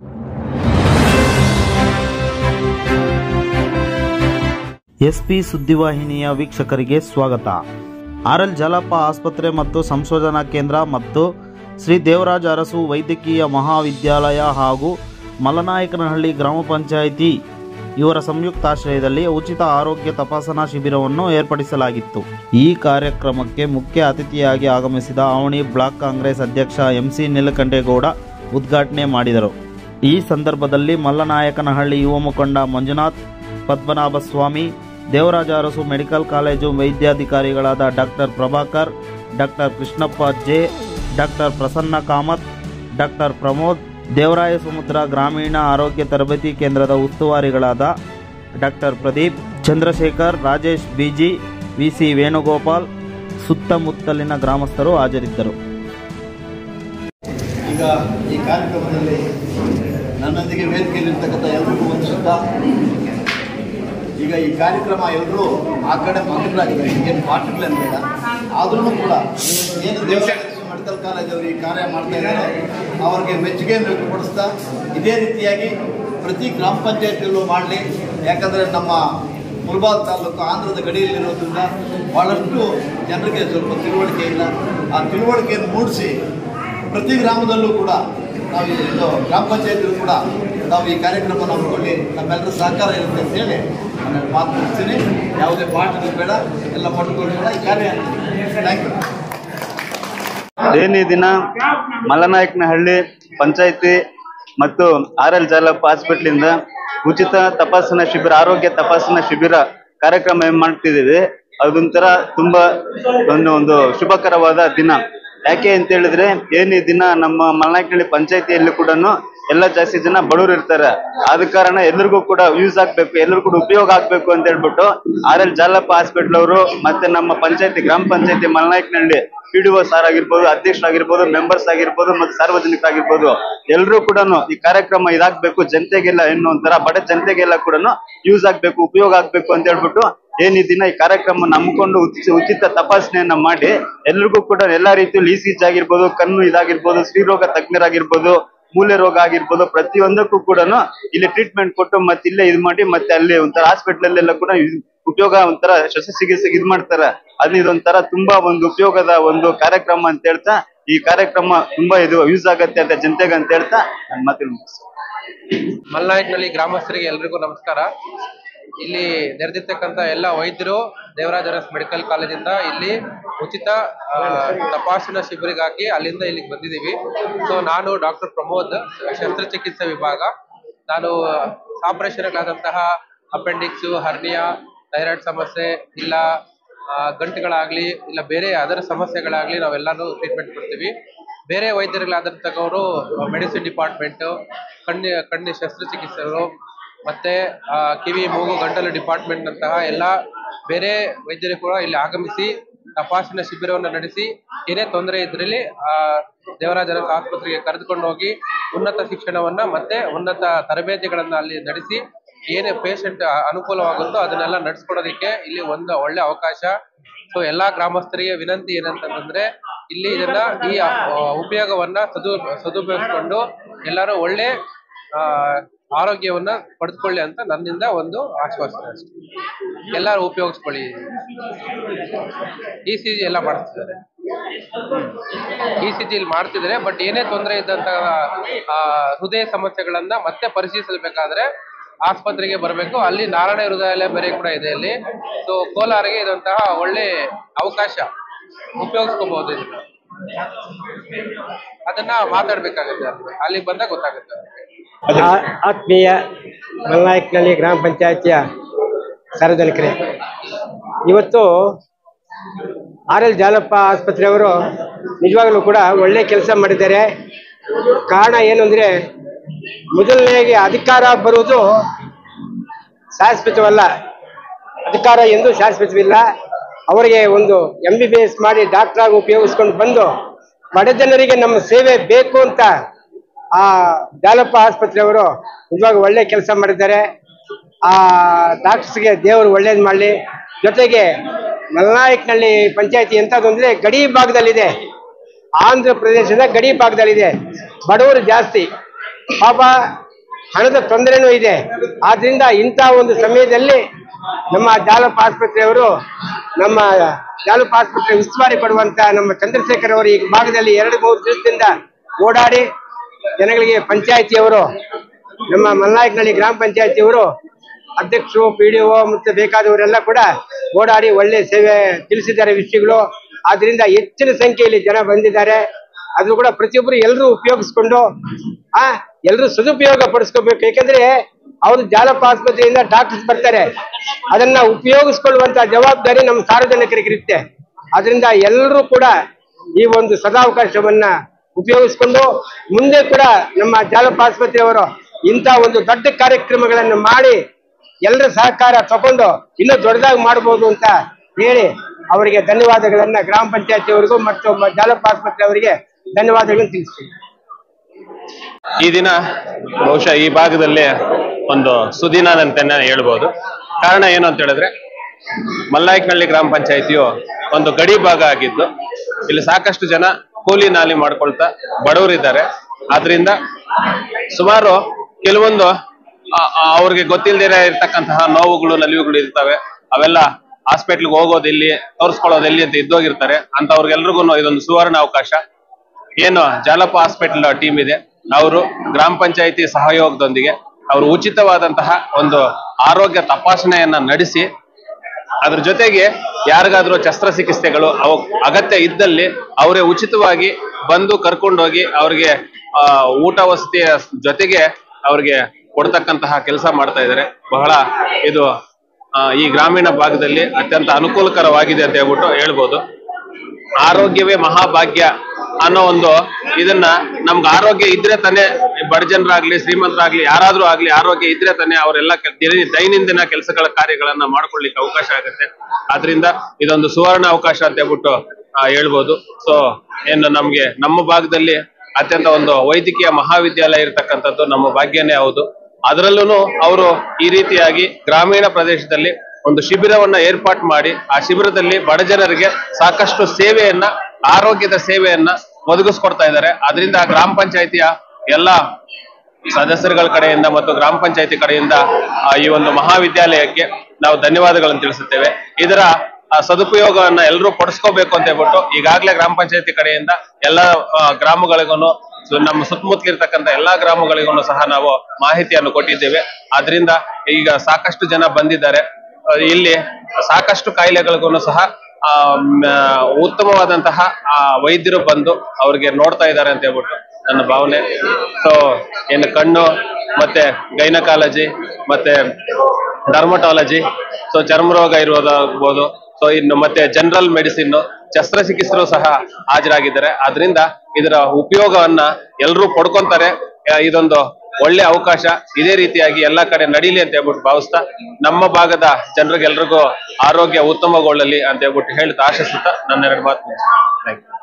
SP ಸುದ್ದಿವಾಹಿನಿಯ ವೀಕ್ಷಕರಿಗೆ ಸ್ವಾಗತ RL Jalappa ಆಸ್ಪತ್ರೆ ಮತ್ತು ಸಂಶೋಧನಾ ಕೇಂದ್ರ ಮತ್ತು ಶ್ರೀ ದೇವರಾಜ ಅರಸು ವೈದ್ಯಕೀಯ ಮಹಾವಿದ್ಯಾಲಯ ಹಾಗೂ ಮಲನಾಯಕನಹಳ್ಳಿ ಗ್ರಾಮ ಪಂಚಾಯಿತಿ ಇವರ ಸಂಯುಕ್ತಾಶ್ರಯದಲ್ಲಿ ಉಚಿತ ಆರೋಗ್ಯ ತಪಾಸಣಾ ಶಿಬಿರವನ್ನು ಏರ್ಪಡಿಸಲಾಗಿತ್ತು ಈ ಕಾರ್ಯಕ್ರಮಕ್ಕೆ ಮುಖ್ಯ ಅತಿಥಿಯಾಗಿ ಆಗಮಿಸಿದ ಆವಣಿ ಬ್ಲಾಕ್ ಕಾಂಗ್ರೆಸ್ ಅಧ್ಯಕ್ಷ ಎಂಸಿ ನೀಲಕಂಠೇಗೌಡ ಉದ್ಘಾಟನೆ ಮಾಡಿದರು ಈ ಸಂದರ್ಭದಲ್ಲಿ ಮಲ್ಲನಾಯಕನಹಳ್ಳಿ ಯುವ ಮುಖಂಡ ಮಂಜುನಾಥ್ ಪದ್ಮನಾಭ ಸ್ವಾಮಿ ದೇವರಾಜ ಅರಸು ಮೆಡಿಕಲ್ ಕಾಲೇಜು ವೈದ್ಯಾಧಿಕಾರಿಗಳಾದ doctor Prabhakar doctor Krishnappa J doctor Prasanna Kamath doctor Pramod Devaraya Samudra ಗ್ರಾಮೀಣ ಆರೋಗ್ಯ ತರಬೇತಿ ಕೇಂದ್ರದ ಉಸ್ತುವಾರಿಗಳಾದ doctor Pradeep Chandrashekar Rajesh B G V C Venugopal ಸುತ್ತಮುತ್ತಲಿನ ಗ್ರಾಮಸ್ಥರು ಹಾಜರಿದ್ದರು ಈಗ ಈ ಕಾರ್ಯಕ್ರಮದಲ್ಲಿ ನನ್ನೊಂದಿಗೆ ವೇದಿಕೆಯಲ್ಲಿರ್ತಕ್ಕಂಥ ಎಲ್ರಿಗೂ ಒಂದು ಶಬ್ದ ಈಗ ಈ ಕಾರ್ಯಕ್ರಮ ಎಲ್ಲರೂ ಆ ಕಡೆ ಮಕ್ಕಳಾಗಿದ್ದಾರೆ ಏನು ಪಾಠಗಳೇನು ಬೇಡ ಆದ್ರೂ ಕೂಡ ಏನು ದೇವರಾಜ ಮೆಡಿಕಲ್ ಕಾಲೇಜವರು ಈ ಕಾರ್ಯ ಮಾಡ್ತಾ ಇದ್ದಾರೆ ಅವ್ರಿಗೆ ಮೆಚ್ಚುಗೆಯನ್ನು ವ್ಯಕ್ತಪಡಿಸ್ತಾ ಇದೇ ರೀತಿಯಾಗಿ ಪ್ರತಿ ಗ್ರಾಮ ಪಂಚಾಯತಿಯಲ್ಲೂ ಮಾಡಲಿ ಯಾಕಂದರೆ ನಮ್ಮ ಮುಲ್ಬಾಲ್ ತಾಲೂಕು ಆಂಧ್ರದ ಗಡಿಯಲ್ಲಿರೋದ್ರಿಂದ ಭಾಳಷ್ಟು ಜನರಿಗೆ ಸ್ವಲ್ಪ ತಿಳುವಳಿಕೆ ಇಲ್ಲ ಆ ತಿಳುವಳಿಕೆಯನ್ನು ಮೂಡಿಸಿ ಪ್ರತಿ ಗ್ರಾಮದಲ್ಲೂ ಕೂಡ ನಾವು ಇದು ಗ್ರಾಮ ಪಂಚಾಯತಿಯಲ್ಲೂ ಕೂಡ ನಾವು ಈ ಕಾರ್ಯಕ್ರಮ ಹಮ್ಮಿಕೊಳ್ಳಿ ನಮ್ಮೆಲ್ಲರ ಸಹಕಾರ ಇರುತ್ತೆ ಅಂತೇಳಿ ನಾನು ಮಾತು ಮುಗಿಸ್ತೀನಿ ಯಾವುದೇ ಪಾಠಗಳು ಬೇಡ ಎಲ್ಲ ಪಟ್ಟುಗಳು ಬೇಡ ಈ ಕಾರ್ಯ ಥ್ಯಾಂಕ್ ಯು ಏನ್ ಈ ದಿನ ಮಲ್ಲನಾಯಕನಹಳ್ಳಿ ಪಂಚಾಯತಿ ಮತ್ತು ಆರ್ ಎಲ್ ಜಾಲಪ್ಪ ಹಾಸ್ಪಿಟ್ಲಿಂದ ಉಚಿತ ತಪಾಸಣಾ ಶಿಬಿರ ಆರೋಗ್ಯ ತಪಾಸಣಾ ಶಿಬಿರ ಕಾರ್ಯಕ್ರಮ ಏನ್ ಮಾಡ್ತಿದ್ದೀವಿ ಅದೊಂಥರ ತುಂಬಾ ಒಂದು ಒಂದು ಶುಭಕರವಾದ ದಿನ ಯಾಕೆ ಅಂತ ಹೇಳಿದ್ರೆ ಏನ್ ಈ ದಿನ ನಮ್ಮ ಮಲ್ಲನಾಯಕನಹಳ್ಳಿ ಪಂಚಾಯತಿಯಲ್ಲಿ ಕೂಡ ಎಲ್ಲ ಜಾಸ್ತಿ ಜನ ಬಡವರು ಇರ್ತಾರೆ ಆದ ಕಾರಣ ಎಲ್ರಿಗೂ ಕೂಡ ಯೂಸ್ ಆಗ್ಬೇಕು ಎಲ್ರಿಗೂ ಕೂಡ ಉಪಯೋಗ ಆಗ್ಬೇಕು ಅಂತ ಹೇಳ್ಬಿಟ್ಟು ಆರ್ ಎಲ್ ಜಾಲಪ್ಪ ಹಾಸ್ಪಿಟ್ಲ್ ಅವರು ಮತ್ತೆ ನಮ್ಮ ಪಂಚಾಯತಿ ಗ್ರಾಮ ಪಂಚಾಯತಿ Malnayakanahalli P D O sir ಆಗಿರ್ಬೋದು ಅಧ್ಯಕ್ಷರಾಗಿರ್ಬೋದು ಮೆಂಬರ್ಸ್ ಆಗಿರ್ಬೋದು ಮತ್ತೆ ಸಾರ್ವಜನಿಕರಾಗಿರ್ಬೋದು ಎಲ್ಲರೂ ಕೂಡ ಈ ಕಾರ್ಯಕ್ರಮ ಇದಾಗ್ಬೇಕು ಜನತೆಗೆಲ್ಲ ಏನು ಒಂಥರ ಬಡ ಜನತೆಗೆಲ್ಲ ಕೂಡ ಯೂಸ್ ಆಗ್ಬೇಕು ಉಪಯೋಗ ಆಗ್ಬೇಕು ಅಂತ ಹೇಳ್ಬಿಟ್ಟು ಏನ್ ಈ ದಿನ ಈ ಕಾರ್ಯಕ್ರಮ ನಂಬಿಕೊಂಡು ಉಚಿತ ಉಚಿತ ತಪಾಸಣೆಯನ್ನ ಮಾಡಿ ಎಲ್ರಿಗೂ ಕೂಡ ಎಲ್ಲಾ ರೀತಿಯಲ್ಲಿ ಇ ಸಿ ಜಿ ಆಗಿರ್ಬೋದು ಕಣ್ಣು ಇದಾಗಿರ್ಬೋದು ಸ್ತ್ರೀರೋಗ ತಜ್ಞರಾಗಿರ್ಬೋದು ಮೂಲೆ ರೋಗ ಆಗಿರ್ಬೋದು ಪ್ರತಿಯೊಂದಕ್ಕೂ ಕೂಡ ಇಲ್ಲಿ ಟ್ರೀಟ್ಮೆಂಟ್ ಕೊಟ್ಟು ಮತ್ತೆ ಇಲ್ಲೇ ಇದು ಮಾಡಿ ಮತ್ತೆ ಅಲ್ಲಿ ಒಂಥರ ಹಾಸ್ಪಿಟಲ್ ಎಲ್ಲ ಕೂಡ ಇದ್- ಉಪಯೋಗ ಒಂಥರ ಶಸ್ತ್ರಚಿಕಿತ್ಸೆಗೆ ಇದ್ ಮಾಡ್ತಾರೆ ಅದು ಇದೊಂಥರ ತುಂಬಾ ಒಂದು ಉಪಯೋಗದ ಒಂದು ಕಾರ್ಯಕ್ರಮ ಅಂತ ಹೇಳ್ತಾ ಈ ಕಾರ್ಯಕ್ರಮ ತುಂಬಾ ಇದು ಯೂಸ್ ಆಗತ್ತೆ ಅಂತ ಜನತೆಗೆ ಅಂತ ಹೇಳ್ತಾ ನನ್ನ ಮಾತನ್ನು ಮುಗಿಸ್ತೀನಿ. ಮಲ್ನಾಯಕನಹಳ್ಳಿ ಗ್ರಾಮಸ್ಥರಿಗೆ ಎಲ್ರಿಗೂ ನಮಸ್ಕಾರ ಇಲ್ಲಿ ನೆರೆದಿರ್ತಕ್ಕಂಥ ಎಲ್ಲ ವೈದ್ಯರು ದೇವರಾಜ ಅರಸ್ ಮೆಡಿಕಲ್ ಕಾಲೇಜಿಂದ ಇಲ್ಲಿ ಉಚಿತ ಆ, ತಪಾಸಣಾ ಶಿಬಿರಗಾಗಿ ಅಲ್ಲಿಂದ ಇಲ್ಲಿಗೆ ಬಂದಿದ್ದೀವಿ ಸೊ ನಾನು ಡಾಕ್ಟರ್ ಪ್ರಮೋದ್ ಶಸ್ತ್ರಚಿಕಿತ್ಸೆ ವಿಭಾಗ ನಾನು ಆಪರೇಷನ್ಗಳಾದಂತಹ ಅಪೆಂಡಿಕ್ಸು ಹರ್ನಿಯಾ ಥೈರಾಯ್ಡ್ ಸಮಸ್ಯೆ ಇಲ್ಲ ಆ, ಗಂಟುಗಳಾಗ್ಲಿ ಇಲ್ಲ ಬೇರೆ ಅದರ ಸಮಸ್ಯೆಗಳಾಗ್ಲಿ ನಾವೆಲ್ಲಾನು ಟ್ರೀಟ್ಮೆಂಟ್ ಕೊಡ್ತೀವಿ ಬೇರೆ ವೈದ್ಯರುಗಳಾದಂಥವರು ಮೆಡಿಸಿನ್ ಡಿಪಾರ್ಟ್ಮೆಂಟು ಕಣ್ಣಿ ಕಣ್ಣಿ ಶಸ್ತ್ರಚಿಕಿತ್ಸಕರು ಮತ್ತೆ ಆ, ಕಿವಿ ಮೂಗು ಗಂಟಲು ಡಿಪಾರ್ಟ್ಮೆಂಟ್ ನಂತಹ ಎಲ್ಲ ಬೇರೆ ವೈದ್ಯರು ಕೂಡ ಇಲ್ಲಿ ಆಗಮಿಸಿ ತಪಾಸಣಾ ಶಿಬಿರವನ್ನು ನಡೆಸಿ ಏನೇ ತೊಂದರೆ ಇದ್ರಲ್ಲಿ ಆ ದೇವರಾಜ ಅರಸ್ ಆಸ್ಪತ್ರೆಗೆ ಕರೆದುಕೊಂಡು ಹೋಗಿ ಉನ್ನತ ಶಿಕ್ಷಣವನ್ನ ಮತ್ತೆ ಉನ್ನತ ತರಬೇತಿಗಳನ್ನ ಅಲ್ಲಿ ನಡೆಸಿ ಏನೇ ಪೇಷಂಟ್ ಅನುಕೂಲವಾಗುತ್ತೋ ಅದನ್ನೆಲ್ಲ ನಡೆಸ್ಕೊಡೋದಕ್ಕೆ ಇಲ್ಲಿ ಒಂದು ಒಳ್ಳೆ ಅವಕಾಶ ಸೊ ಎಲ್ಲಾ ಗ್ರಾಮಸ್ಥರಿಗೆ ವಿನಂತಿ ಏನಂತಂದ್ರೆ ಇಲ್ಲಿ ಇದನ್ನ ಈ ಆ, ಉಪಯೋಗವನ್ನ ಸದು ಸದುಪಯೋಗಿಸ್ಕೊಂಡು ಎಲ್ಲರೂ ಒಳ್ಳೆ ಆ, ಆರೋಗ್ಯವನ್ನ ಪಡೆದುಕೊಳ್ಳಿ ಅಂತ ನನ್ನಿಂದ ಒಂದು ಆಶ್ವಾಸನೆ ಅಷ್ಟೇ ಎಲ್ಲರೂ ಉಪಯೋಗಿಸ್ಕೊಳ್ಳಿ ಇ ಸಿ ಜಿ ಎಲ್ಲ ಮಾಡಿಸ್ತಿದ್ದಾರೆ ಇ ಸಿ ಜಿ ಮಾಡ್ತಿದ್ದಾರೆ ಬಟ್ ಏನೇ ತೊಂದರೆ ಇದ್ದಂತ ಆ, ಹೃದಯ ಸಮಸ್ಯೆಗಳನ್ನ ಮತ್ತೆ ಪರಿಶೀಲಿಸಬೇಕಾದ್ರೆ ಆಸ್ಪತ್ರೆಗೆ ಬರಬೇಕು ಅಲ್ಲಿ ನಾರಾಯಣ ಹೃದಯಾಲಯ ಬೇರೆ ಕೂಡ ಇದೆ ಅಲ್ಲಿ ಸೊ ಕೋಲಾರಿಗೆ ಇದಂತಹ ಒಳ್ಳೆ ಅವಕಾಶ ಉಪಯೋಗಿಸ್ಕೋಬಹುದು ಇದನ್ನ ಅದನ್ನ ಮಾತಾಡ್ಬೇಕಾಗುತ್ತೆ ಅಲ್ಲಿ ಅಲ್ಲಿಗೆ ಬಂದಾಗ ಗೊತ್ತಾಗುತ್ತೆ ಅವ್ರಿಗೆ. ಆ- ಆತ್ಮೀಯ ಮಲ್ನಾಯಕನಹಳ್ಳಿ ಗ್ರಾಮ ಪಂಚಾಯತಿಯ ಸಾರ್ವಜನಿಕರೇ ಇವತ್ತು ಆರ್ ಎಲ್ ಜಾಲಪ್ಪ ಆಸ್ಪತ್ರೆಯವರು ನಿಜವಾಗಲೂ ಕೂಡ ಒಳ್ಳೆ ಕೆಲಸ ಮಾಡಿದ್ದಾರೆ ಕಾರಣ ಏನು ಅಂದರೆ ಮೊದಲನೇಗೆ ಅಧಿಕಾರ ಬರುವುದು ಶಾಶ್ವತವಲ್ಲ ಅಧಿಕಾರ ಎಂದು ಶಾಶ್ವತವಿಲ್ಲ ಅವರಿಗೆ ಒಂದು ಎಂ ಬಿ ಬಿ ಎಸ್ ಮಾಡಿ ಡಾಕ್ಟರ್ ಆಗಿ ಉಪಯೋಗಿಸ್ಕೊಂಡು ಬಂದು ಬಡ ಜನರಿಗೆ ನಮ್ಮ ಸೇವೆ ಬೇಕು ಅಂತ ಆ ಜಾಲಪ್ಪ ಆಸ್ಪತ್ರೆಯವರು ನಿಜವಾಗ ಒಳ್ಳೆ ಕೆಲಸ ಮಾಡಿದ್ದಾರೆ ಆ ಡಾಕ್ಟರ್ಸ್ಗೆ ದೇವರು ಒಳ್ಳೇದು ಮಾಡಲಿ ಜೊತೆಗೆ ಮಲ್ನಾಯಕನಹಳ್ಳಿ ಪಂಚಾಯತಿ ಎಂಥದ್ದು ಅಂದರೆ ಗಡಿ ಭಾಗದಲ್ಲಿದೆ ಆಂಧ್ರ ಪ್ರದೇಶದ ಗಡಿ ಭಾಗದಲ್ಲಿದೆ ಬಡವರು ಜಾಸ್ತಿ ಪಾಪ ಹಣದ ತೊಂದರೆನೂ ಇದೆ ಆದ್ರಿಂದ ಇಂಥ ಒಂದು ಸಮಯದಲ್ಲಿ ನಮ್ಮ ಜಾಲಪ ಆಸ್ಪತ್ರೆಯವರು ನಮ್ಮ ಜಾಲಪ ಆಸ್ಪತ್ರೆ ಉಸ್ತುವಾರಿ ಕೊಡುವಂತ ನಮ್ಮ ಚಂದ್ರಶೇಖರ್ ಅವರು ಈ ಭಾಗದಲ್ಲಿ ಎರಡು ಮೂರು ದಿವಸದಿಂದ ಓಡಾಡಿ ಜನಗಳಿಗೆ ಪಂಚಾಯತಿಯವರು ನಮ್ಮ ಮಲ್ನಾಯಕನಹಳ್ಳಿ ಗ್ರಾಮ ಪಂಚಾಯತಿಯವರು ಅಧ್ಯಕ್ಷರು ಪಿ ಡಿ ಒ ಮತ್ತು ಬೇಕಾದವರೆಲ್ಲ ಕೂಡ ಓಡಾಡಿ ಒಳ್ಳೆ ಸೇವೆ ತಿಳಿಸಿದ್ದಾರೆ ವಿಷಯಗಳು ಆದ್ರಿಂದ ಹೆಚ್ಚಿನ ಸಂಖ್ಯೆಯಲ್ಲಿ ಜನ ಬಂದಿದ್ದಾರೆ ಅದು ಕೂಡ ಪ್ರತಿಯೊಬ್ಬರು ಎಲ್ಲರೂ ಉಪಯೋಗಿಸ್ಕೊಂಡು ಆ ಎಲ್ಲರೂ ಸದುಪಯೋಗ ಪಡಿಸ್ಕೋಬೇಕು ಯಾಕಂದ್ರೆ ಅವರು ಜಾಲಪ ಆಸ್ಪತ್ರೆಯಿಂದ ಡಾಕ್ಟರ್ಸ್ ಬರ್ತಾರೆ ಅದನ್ನ ಉಪಯೋಗಿಸ್ಕೊಳ್ಳುವಂತ ಜವಾಬ್ದಾರಿ ನಮ್ಮ ಸಾರ್ವಜನಿಕರಿಗೆ ಇರುತ್ತೆ ಅದರಿಂದ ಎಲ್ಲರೂ ಕೂಡ ಈ ಒಂದು ಸದಾವಕಾಶವನ್ನ ಉಪಯೋಗಿಸ್ಕೊಂಡು ಮುಂದೆ ಕೂಡ ನಮ್ಮ ಜಾಲಪ ಆಸ್ಪತ್ರೆಯವರು ಇಂಥ ಒಂದು ದೊಡ್ಡ ಕಾರ್ಯಕ್ರಮಗಳನ್ನು ಮಾಡಿ ಎಲ್ಲರ ಸಹಕಾರ ತಗೊಂಡು ಇನ್ನೂ ದೊಡ್ಡದಾಗಿ ಮಾಡಬಹುದು ಅಂತ ಹೇಳಿ ಅವರಿಗೆ ಧನ್ಯವಾದಗಳನ್ನ ಗ್ರಾಮ ಪಂಚಾಯತಿಯವರಿಗೂ ಮತ್ತು ಮ- ಜಾಲಪ ಆಸ್ಪತ್ರೆ ಅವರಿಗೆ ಧನ್ಯವಾದಗಳನ್ನು ತಿಳಿಸ್ತೀನಿ ಈ ದಿನ ಬಹುಶಃ ಈ ಭಾಗದಲ್ಲಿ ಒಂದು ಸುದಿನ ಅಂತಾನೆ ಹೇಳ್ಬೋದು ಕಾರಣ ಏನು ಅಂತ ಹೇಳಿದ್ರೆ ಮಲ್ಲಾಯಕನಹಳ್ಳಿ ಗ್ರಾಮ ಪಂಚಾಯತಿಯು ಒಂದು ಗಡಿ ಭಾಗ ಆಗಿದ್ದು ಇಲ್ಲಿ ಸಾಕಷ್ಟು ಜನ ಕೂಲಿ ನಾಲಿ ಮಾಡ್ಕೊಳ್ತಾ ಬಡವರಿದ್ದಾರೆ ಆದ್ರಿಂದ ಸುಮಾರು ಕೆಲವೊಂದು ಆ, ಆ, ಅವ್ರಿಗೆ ಗೊತ್ತಿಲ್ಲದೆ ಇರ್ತಕ್ಕಂತಹ ನೋವುಗಳು ನಲಿವುಗಳು ಇರ್ತವೆ ಅವೆಲ್ಲ ಹಾಸ್ಪಿಟ್ಲ್ಗೆ ಹೋಗೋದು ಎಲ್ಲಿ ತೋರಿಸ್ಕೊಳ್ಳೋದು ಎಲ್ಲಿ ಅಂತ ಇದ್ದೋಗಿರ್ತಾರೆ ಅಂತವ್ರಿಗೆಲ್ರಿಗೂ ಇದೊಂದು ಸುವರ್ಣ ಅವಕಾಶ ಏನು ಜಾಲಪ ಹಾಸ್ಪಿಟಲ್ ಟೀಮ್ ಇದೆ ಅವರು ಗ್ರಾಮ ಪಂಚಾಯಿತಿ ಸಹಯೋಗದೊಂದಿಗೆ ಅವರು ಉಚಿತವಾದಂತಹ ಒಂದು ಆರೋಗ್ಯ ತಪಾಸಣೆಯನ್ನ ನಡೆಸಿ ಅದ್ರ ಜೊತೆಗೆ ಯಾರಿಗಾದ್ರೂ ಶಸ್ತ್ರಚಿಕಿತ್ಸೆಗಳು ಅವ ಅಗತ್ಯ ಇದ್ದಲ್ಲಿ ಅವರೇ ಉಚಿತವಾಗಿ ಬಂದು ಕರ್ಕೊಂಡೋಗಿ ಅವ್ರಿಗೆ ಆ, ಊಟ ವಸತಿಯ ಜೊತೆಗೆ ಅವ್ರಿಗೆ ಕೊಡ್ತಕ್ಕಂತಹ ಕೆಲಸ ಮಾಡ್ತಾ ಇದ್ದಾರೆ ಬಹಳ ಇದು ಆ, ಈ ಗ್ರಾಮೀಣ ಭಾಗದಲ್ಲಿ ಅತ್ಯಂತ ಅನುಕೂಲಕರವಾಗಿದೆ ಅಂತ ಹೇಳ್ಬಿಟ್ಟು ಹೇಳ್ಬೋದು ಆರೋಗ್ಯವೇ ಮಹಾಭಾಗ್ಯ ಅನ್ನೋ ಒಂದು ಇದನ್ನ ನಮ್ಗೆ ಆರೋಗ್ಯ ಇದ್ರೆ ತಾನೇ ಬಡ ಜನರಾಗ್ಲಿ ಶ್ರೀಮಂತರಾಗ್ಲಿ ಯಾರಾದ್ರೂ ಆಗ್ಲಿ ಆರೋಗ್ಯ ಇದ್ರೆ ತಾನೇ ಅವರೆಲ್ಲ ಕೆಲ್- ದಿನ- ದೈನಂದಿನ ಕೆಲಸಗಳ ಕಾರ್ಯಗಳನ್ನ ಮಾಡ್ಕೊಳ್ಳಿಕ್ಕೆ ಅವಕಾಶ ಆಗುತ್ತೆ ಆದ್ರಿಂದ ಇದೊಂದು ಸುವರ್ಣ ಅವಕಾಶ ಅಂತ ಹೇಳ್ಬಿಟ್ಟು ಆ, ಹೇಳ್ಬೋದು ಸೊ ಏನು ನಮ್ಗೆ ನಮ್ಮ ಭಾಗದಲ್ಲಿ ಅತ್ಯಂತ ಒಂದು ವೈದ್ಯಕೀಯ ಮಹಾವಿದ್ಯಾಲಯ ಇರತಕ್ಕಂಥದ್ದು ನಮ್ಮ ಭಾಗ್ಯನೇ ಹೌದು ಅದರಲ್ಲೂ ಅವರು ಈ ರೀತಿಯಾಗಿ ಗ್ರಾಮೀಣ ಪ್ರದೇಶದಲ್ಲಿ ಒಂದು ಶಿಬಿರವನ್ನ ಏರ್ಪಾಟ್ ಮಾಡಿ ಆ ಶಿಬಿರದಲ್ಲಿ ಬಡ ಜನರಿಗೆ ಸಾಕಷ್ಟು ಸೇವೆಯನ್ನ ಆರೋಗ್ಯದ ಸೇವೆಯನ್ನ ಒದಗಿಸ್ಕೊಡ್ತಾ ಇದ್ದಾರೆ ಅದರಿಂದ ಗ್ರಾಮ ಪಂಚಾಯಿತಿಯ ಎಲ್ಲಾ ಸದಸ್ಯರುಗಳ ಕಡೆಯಿಂದ ಮತ್ತು ಗ್ರಾಮ ಪಂಚಾಯತಿ ಕಡೆಯಿಂದ ಆ, ಈ ಒಂದು ಮಹಾವಿದ್ಯಾಲಯಕ್ಕೆ ನಾವು ಧನ್ಯವಾದಗಳನ್ನು ತಿಳಿಸುತ್ತೇವೆ ಇದರ ಆ, ಸದುಪಯೋಗವನ್ನ ಎಲ್ಲರೂ ಪಡಿಸ್ಕೋಬೇಕು ಅಂತ ಹೇಳ್ಬಿಟ್ಟು ಈಗಾಗಲೇ ಗ್ರಾಮ ಪಂಚಾಯತಿ ಕಡೆಯಿಂದ ಎಲ್ಲ ಗ್ರಾಮಗಳಿಗೂ ನಮ್ಮ ಸುತ್ತಮುತ್ತಲಿರ್ತಕ್ಕಂಥ ಎಲ್ಲಾ ಗ್ರಾಮಗಳಿಗೂ ಸಹ ನಾವು ಮಾಹಿತಿಯನ್ನು ಕೊಟ್ಟಿದ್ದೇವೆ ಆದ್ರಿಂದ ಈಗ ಸಾಕಷ್ಟು ಜನ ಬಂದಿದ್ದಾರೆ ಆ, ಇಲ್ಲಿ ಸಾಕಷ್ಟು ಕಾಯಿಲೆಗಳಿಗೂ ಸಹ ಆ, ಮ್, ಉತ್ತಮವಾದಂತಹ ಆ, ವೈದ್ಯರು ಬಂದು ಅವ್ರಿಗೆ ನೋಡ್ತಾ ಇದ್ದಾರೆ ಅಂತ ಹೇಳ್ಬಿಟ್ಟು ನನ್ನ ಭಾವನೆ ಸೊ ಏನು ಕಣ್ಣು ಮತ್ತೆ ಗೈನಕಾಲಜಿ ಮತ್ತೆ ಡರ್ಮಟಾಲಜಿ ಸೊ ಚರ್ಮ ರೋಗ ಇರೋದಾಗ್ಬೋದು ಸೊ ಇನ್ನು ಮತ್ತೆ ಜನರಲ್ ಮೆಡಿಸಿನ್ ಶಸ್ತ್ರಚಿಕಿತ್ಸರು ಸಹ ಹಾಜರಾಗಿದ್ದಾರೆ ಆದ್ರಿಂದ ಇದರ ಉಪಯೋಗವನ್ನ ಎಲ್ಲರೂ ಪಡ್ಕೊಂತಾರೆ ಆ, ಇದೊಂದು ಒಳ್ಳೆ ಅವಕಾಶ ಇದೇ ರೀತಿಯಾಗಿ ಎಲ್ಲಾ ಕಡೆ ನಡೀಲಿ ಅಂತ ಹೇಳ್ಬಿಟ್ಟು ಭಾವಿಸ್ತಾ ನಮ್ಮ ಭಾಗದ ಜನರಿಗೆಲ್ರಿಗೂ ಆರೋಗ್ಯ ಉತ್ತಮಗೊಳ್ಳಲಿ ಅಂತ ಹೇಳ್ಬಿಟ್ಟು ಹೇಳ್ತಾ ಆಶಿಸುತ್ತಾ ನನ್ನ ಎರಡು ಮಾತು ಥ್ಯಾಂಕ್ ಯು